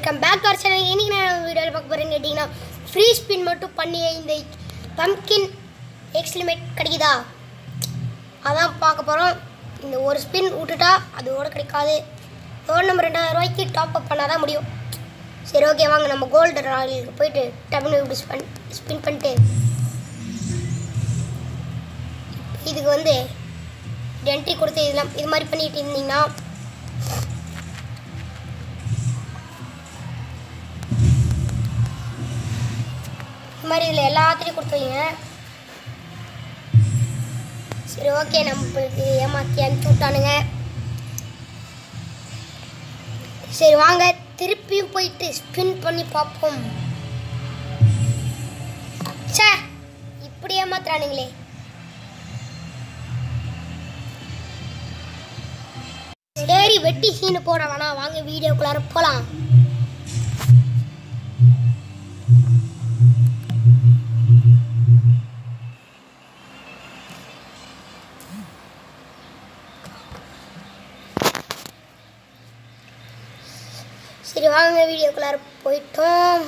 Welcome back our channel இன்னைக்கு நான் வீடியோவில் பார்க்க போகிறேன்னு கேட்டிங்கன்னா ஃப்ரீ ஸ்பின் மட்டும் பண்ணி இந்த பம்கின் எக்ஸ்லிமேட் கிடைக்குதா அதான் பார்க்க போகிறோம் இந்த ஒரு ஸ்பின் விட்டுட்டா அதோட கிடைக்காது இதோட நம்ம ரெண்டாயிரம் ரூபாய்க்கு டாப் அப் பண்ணால் தான் முடியும் சரி ஓகே வாங்க நம்ம கோல்டு ராயலுக்கு போயிட்டு டபுள் இப்படி ஸ்பன் ஸ்பின் பண்ணிட்டு இதுக்கு வந்து என்ட்ரி கொடுத்து இதெல்லாம் இது மாதிரி பண்ணிட்டு இருந்தீங்கன்னா இந்த மாதிரி இதில் எல்லாத்துலேயும் கொடுத்து வைங்க சரி ஓகே நம்மளுக்கு ஏமாற்றி அனுப்பிச்சி விட்டானுங்க சரி வாங்க திருப்பியும் போயிட்டு ஸ்பின் பண்ணி பார்ப்போம் ச்சே இப்படி ஏமாத்துறானுங்களே சரி வெட்டி சீனு போட வேணாம் வாங்க வீடியோக்குள்ளார போகலாம் சரி வாங்க வீடியோக்குள்ளார போயிட்டோம்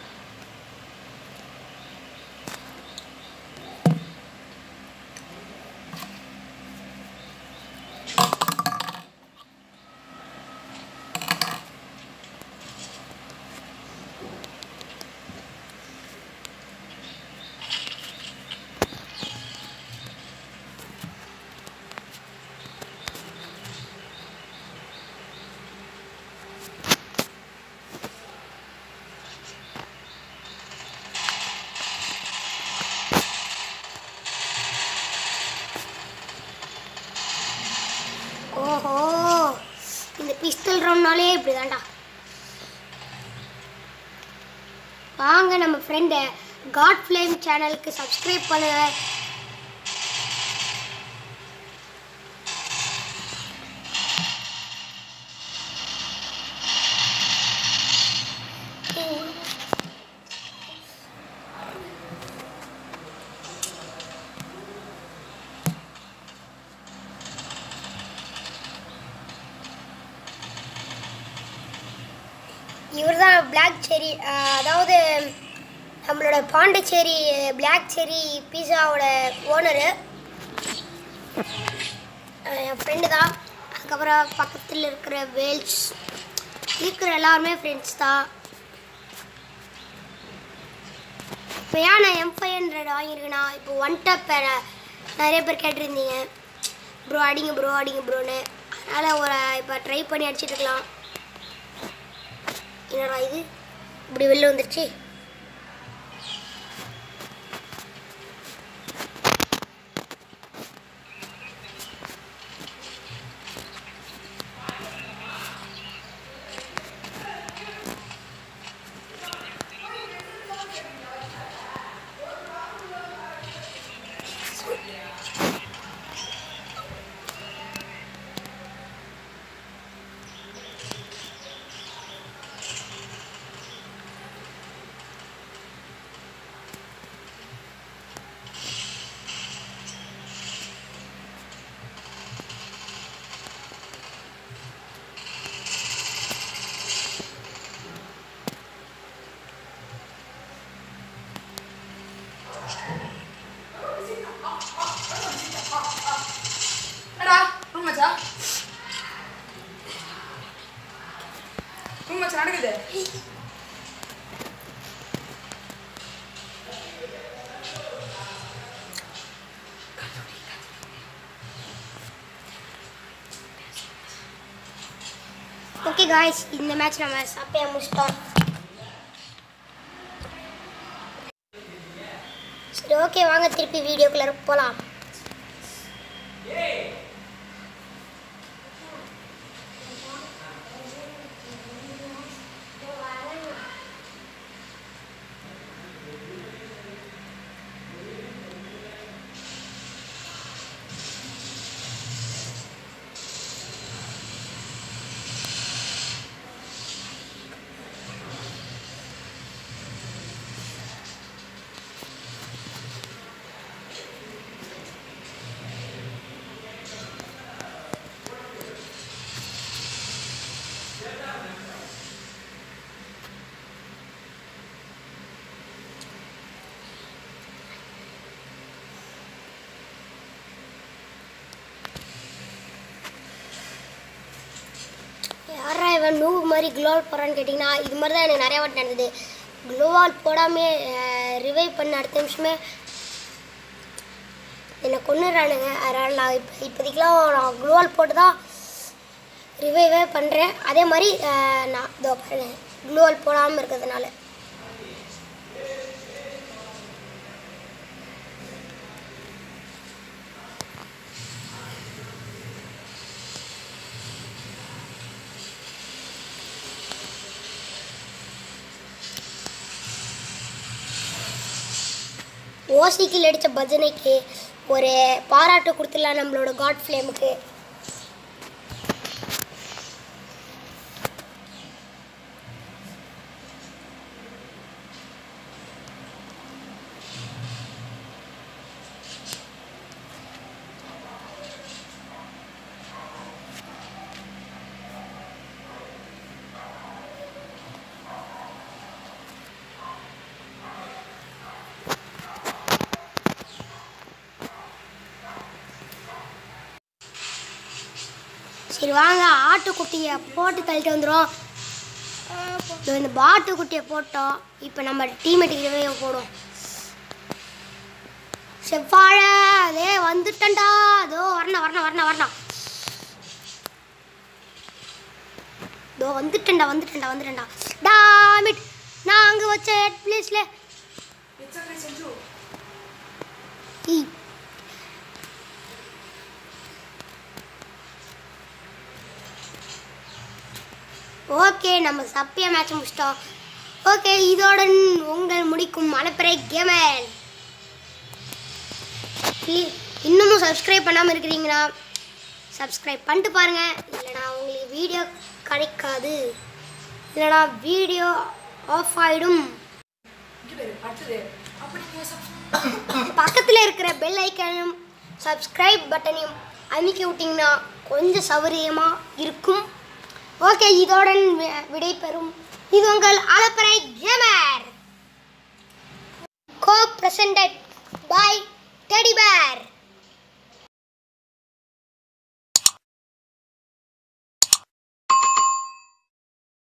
ஓஹோ இந்த பிஸ்டல் ரவுண்ட்னாலே இப்படி தான்டா வாங்க நம்ம ஃப்ரெண்டை காட் ஃப்ளேம் சேனலுக்கு சப்ஸ்கிரைப் பண்ணுங்க இவர் தான் பிளாக் செரி அதாவது நம்மளோட பாண்டிச்சேரி பிளாக் செரி பீஸாவோட ஓனரு என் ஃப்ரெண்டு தான் அதுக்கப்புறம் பக்கத்தில் இருக்கிற வேல்ஸ் இருக்கிற எல்லாருமே ஃப்ரெண்ட்ஸ் தான் இப்போ ஏன் நான் எம் ஃபைவ் ஹண்ட்ரட் வாங்கியிருக்கேன்னா இப்போ ஒன் டப் நிறைய பேர் கேட்டிருந்தீங்க ப்ரோ அடிங்க ப்ரோ அடிங்க ப்ரோன்னு அதனால் ஒரு இப்போ ட்ரை பண்ணி அடிச்சிட்டு இருக்கலாம் என்னடா இது இப்படி வெளில வந்துருச்சு என்னடா ரூம் மச்சா ரூம் மச்சா நடக்குது ஓகே காய்ஸ் இந்த மேட்ச் நம்ம சப்பையா முடிச்சிட்டோம் சரி ஓகே வாங்க திருப்பி வீடியோக்குள்ளே போகலாம் இவன் நூ மாதிரி க்ளோவால் போடுறான்னு கேட்டிங்கன்னா இது மாதிரி தான் எனக்கு நிறைய வாட்டி நடந்தது க்ளோவால் போடாமே ரிவைவ் பண்ண அடுத்த நிமிஷமே என்னை கொண்டுறானுங்க அதனால் நான் இப்போ இப்போதைக்கெலாம் நான் க்ளோவால் போட்டு தான் ரிவைவே பண்ணுறேன் அதே மாதிரி அஹ், நான் இதோ பாருங்க க்ளோவால் போடாமல் இருக்கிறதுனால ஓசிக்கில் அடித்த பஜனைக்கு ஒரு பாராட்டு கொடுத்துடலாம் நம்மளோட காட் ஃப்ளேமுக்கு சரி வாங்க ஆட்டுக்குட்டியை போட்டு தள்ளிட்டு வந்துடும் இதோ இந்த பாட்டுக்குட்டியை போட்டோம் இப்போ நம்ம டீமேட்டுக்கு போடும் செவ்வாழ அதே வந்துட்டேன்டா அதோ வரணும் வரணும் வரணும் வரணும் இதோ வந்துட்டேன்டா வந்துட்டேன்டா வந்துட்டேன்டா டாமிட் நான் அங்கே வச்ச ஹெட் பிளேஸில் It's okay, Sanju. ஓகே நம்ம சப்பியா மேட்ச் முடிச்சிட்டோம் ஓகே இதோடன் உங்கள் முடிக்கும் மலப்பிறை கேமல் இன்னமும் சப்ஸ்கிரைப் பண்ணாமல் இருக்கிறீங்களா சப்ஸ்கிரைப் பண்ணிட்டு பாருங்கள் இல்லைனா உங்களுக்கு வீடியோ கிடைக்காது இல்லைனா வீடியோ ஆஃப் ஆகிடும் இங்க பாரு, அடுத்தது அப்படி நீங்க subscribe- பக்கத்தில் இருக்கிற பெல் ஐக்கனையும் சப்ஸ்கிரைப் பட்டனையும் அமைக்கி விட்டிங்கன்னா கொஞ்சம் சௌகரியமாக இருக்கும் ஓகே இதோடன் வி- விடைபெறும் இது உங்கள் அலப்பறை